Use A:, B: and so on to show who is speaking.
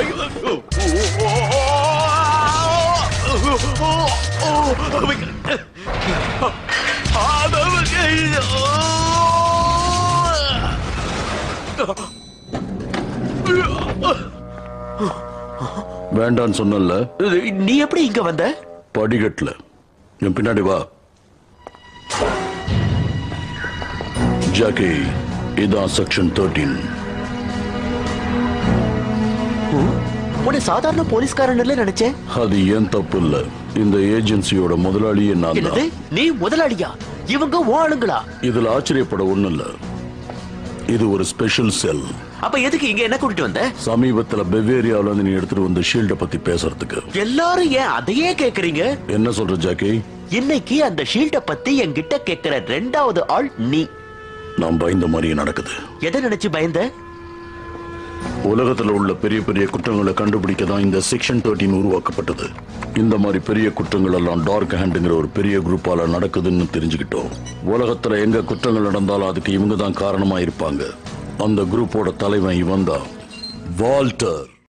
A: வேண்டான்னு சொன்னல
B: நீ எப்படி இங்க வந்த
A: படிக்கட்டுல என் பின்னாடி வா ஜாக்கி இதான் செக்ஷன் தேர்ட்டீன்
B: உன்னை சாதாரண போலீஸ்காரன் நினைச்சேன்
A: அது ஏன் தப்பு இல்ல இந்த ஏஜென்சியோட முதலாளியே நான்
B: என்னது
A: தான்
B: நீ முதலாளியா இவங்க உன் ஆளுங்களா
A: இதுல ஆச்சரியப்பட ஒண்ணும் இல்ல இது ஒரு ஸ்பெஷல் செல்
B: அப்ப எதுக்கு இங்க என்ன கூட்டிட்டு வந்த
A: சமீபத்துல பெவேரியாவுல இருந்து நீ எடுத்துட்டு வந்த ஷீல்ட பத்தி பேசுறதுக்கு
B: எல்லாரும் ஏன் அதையே கேக்குறீங்க
A: என்ன சொல்ற ஜாக்கி
B: இன்னைக்கு அந்த ஷீல்ட பத்தி என்கிட்ட கேக்குற ரெண்டாவது ஆள் நீ
A: நான் பயந்த மாதிரியே நடக்குது
B: எதை நினைச்சு பயந்த
A: உலகத்துல உள்ள பெரிய பெரிய குற்றங்களை கண்டுபிடிக்க தான் இந்த செக்ஷன் தேர்ட்டின் உருவாக்கப்பட்டது இந்த மாதிரி பெரிய குற்றங்கள் எல்லாம் டார்க் ஹேண்டுங்கிற ஒரு பெரிய குரூப்பால நடக்குதுன்னு தெரிஞ்சுக்கிட்டோம் உலகத்துல எங்க குற்றங்கள் நடந்தாலும் அதுக்கு இவங்க தான் காரணமா இருப்பாங்க அந்த குரூப்போட தலைவன் இவன் தான் வால்டர்